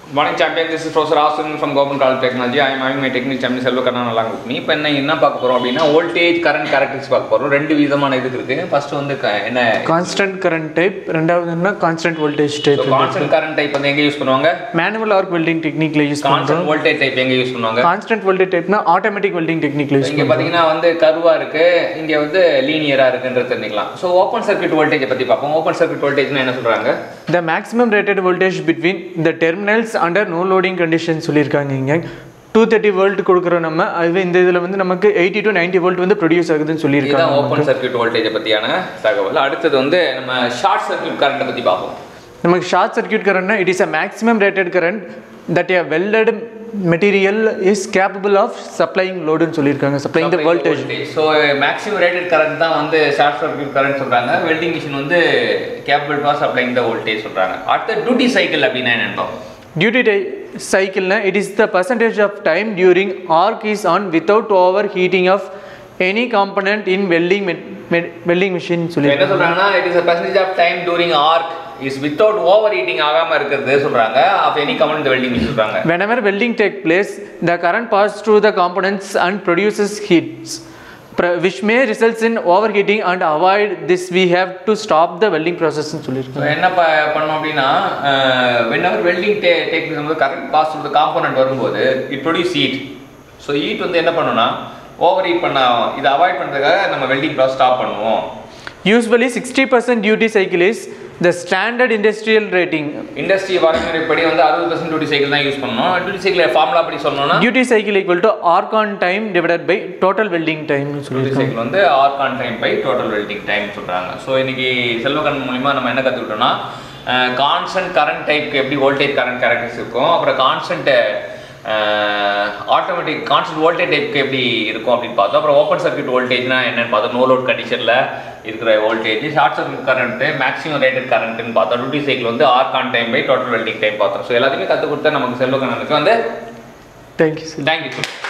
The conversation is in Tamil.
Morning champion, this is Professor Austin from Government College Technology. I am having my technical champion செல்வக்கண்ணா நல்லா with me. இப்போ என்ன என்ன பார்க்க போகிறோம் அப்படின்னா வோல்டேஜ் கரண்ட் கேரக்டரிஸ்டிக்ஸ் பார்க்க போகிறோம் ரெண்டு விதமான இதுக்கு இருக்குது ஃபர்ஸ்ட் வந்து க- என்ன கான்ஸ்டன்ட் கரண்ட் டைப் ரெண்டாவதுன்னா constant voltage type constant current type வந்து எங்கே யூஸ் பண்ணுவாங்க மேனுவல் ஆர்க் வெல்டிங் டெக்னிக்ல யூஸ் பண்ணுறோம் கான்ஸ்டன்ட் வோல்டேஜ் டைப் எங்கே யூஸ் பண்ணுவாங்க கான்ஸ்டன்ட் வோல்டேஜ் டைப்னா ஆட்டோமேட்டிக் வெல்டிங் டெக்னிக்ல யூஸ் இங்கே பார்த்தீங்கன்னா வந்து கருவாக இருக்கு இங்கே வந்து லீனியராக இருக்குன்றது தெரிஞ்சுக்கலாம் ஸோ ஓப்பன் சர்க்யூட் வோல்டேஜை பற்றி பார்ப்போம் ஓப்பன் சர்க்யூட் வோல்டேஜ்னா என்ன சொல்கிறாங்க the maximum rated voltage between the terminals under no loading condition சொல்லியிருக்காங்க இங்கே டூ தேர்ட்டி வோல்ட் கொடுக்குறோம் நம்ம அதுவே இந்த இதில் வந்து நமக்கு எயிட்டி டு நைன்டி வோல்ட் வந்து ப்ரொடியூஸ் ஆகுதுன்னு இதுதான் சொல்லியிருக்காங்க ஓப்பன் சர்க்யூட் வோல்டேஜை பற்றியான தகவல் அடுத்தது வந்து நம்ம ஷார்ட் சர்க்யூட் கரண்ட்டை பற்றி பார்ப்போம் நமக்கு ஷார்ட் சர்க்யூட் கரண்ட்னா it is a maximum rated current that a welded material is capable of supplying லோடுன்னு சொல்லியிருக்காங்க supplying the voltage so maximum rated current தான் வந்து ஷார்ட் சர்க்யூட் கரண்ட் சொல்றாங்க வெல்டிங் மிஷின் வந்து cable does applying the voltage சொல்றாங்க அடுத்த டியூட்டி சைக்கிள் அப்படின்னா என்னன்னு டியூட்டி டை சைக்கிள்னா it is the percentage of time during arc is on without over heating of any component in welding welding machine என்ன சொல்லியிருக்காங்க சொல்றாங்கன்னா it is percentage of time during arc is without over heating ஆகாம இருக்கிறது சொல்றாங்க of any comment welding machine சொல்றாங்க whenever welding take place the current passes through the components and produces heats pr- which may results in overheating and avoid this we have to stop the welding process னு ஸோ சொல்லியிருக்காங்க என்ன ப பண்ணோம் அப்படின்னா வென் எவர் வெல்டிங் டே டேக் போது கரண்ட் பாஸ் டு காம்பனண்ட் வரும்போது it produce heat so heat வந்து என்ன பண்ணுன்னா ஓவர் ஹீட் பண்ண இதை அவாய்ட் பண்ணுறதுக்காக நம்ம வெல்டிங் ப்ராசஸ் ஸ்டாப் பண்ணுவோம் usually 60% duty cycle is the standard industrial rating industry வரைமுறைப்படி வந்து அறுபது பர்சன்ட் டியூட்டி சைக்கிள் தான் யூஸ் பண்ணணும் டியூட்டி சைக்கிள் ஃபார்முலா படி சொன்னோம்னா duty cycle equal to arc on time divided by total welding time னு டியூட்டி சொல்லியிருக்காங்க சைக்கிள் வந்து arc on time by total welding time சொல்கிறாங்க ஸோ இன்னைக்கு செல்வகன் மூலிமா நம்ம என்ன கற்றுக்கிட்டோம்னா கான்ஸ்டன்ட் கரண்ட் டைப்க்கு எப்படி வோல்டேஜ் கரண்ட் கேரக்டர்ஸ் இருக்கும் அப்புறம் கான்ஸ்டன்ட் ஆட்டோமேட்டிக் கான்ஸ்டன்ட் வோல்டேஜ் டைப்க்கு எப்படி இருக்கும் அப்படின்னு பார்த்தோம் அப்புறம் ஓப்பன் சர்க்யூட் வோல்டேஜ்னா என்னன்னு பார்த்தோம் நோ லோட் கண்டிஷனில் இருக்கிற voltage short circuit current maximum rated கரண்ட்னு பார்த்தோம் டியூட்டி சைக்கிள் வந்து arc on time by total welding time பார்த்தோம் ஸோ எல்லாத்தையுமே கற்றுக் கொடுத்தா நமக்கு செல்வகண்ணனுக்கு வந்து தேங்க்யூ சார் தேங்க்யூ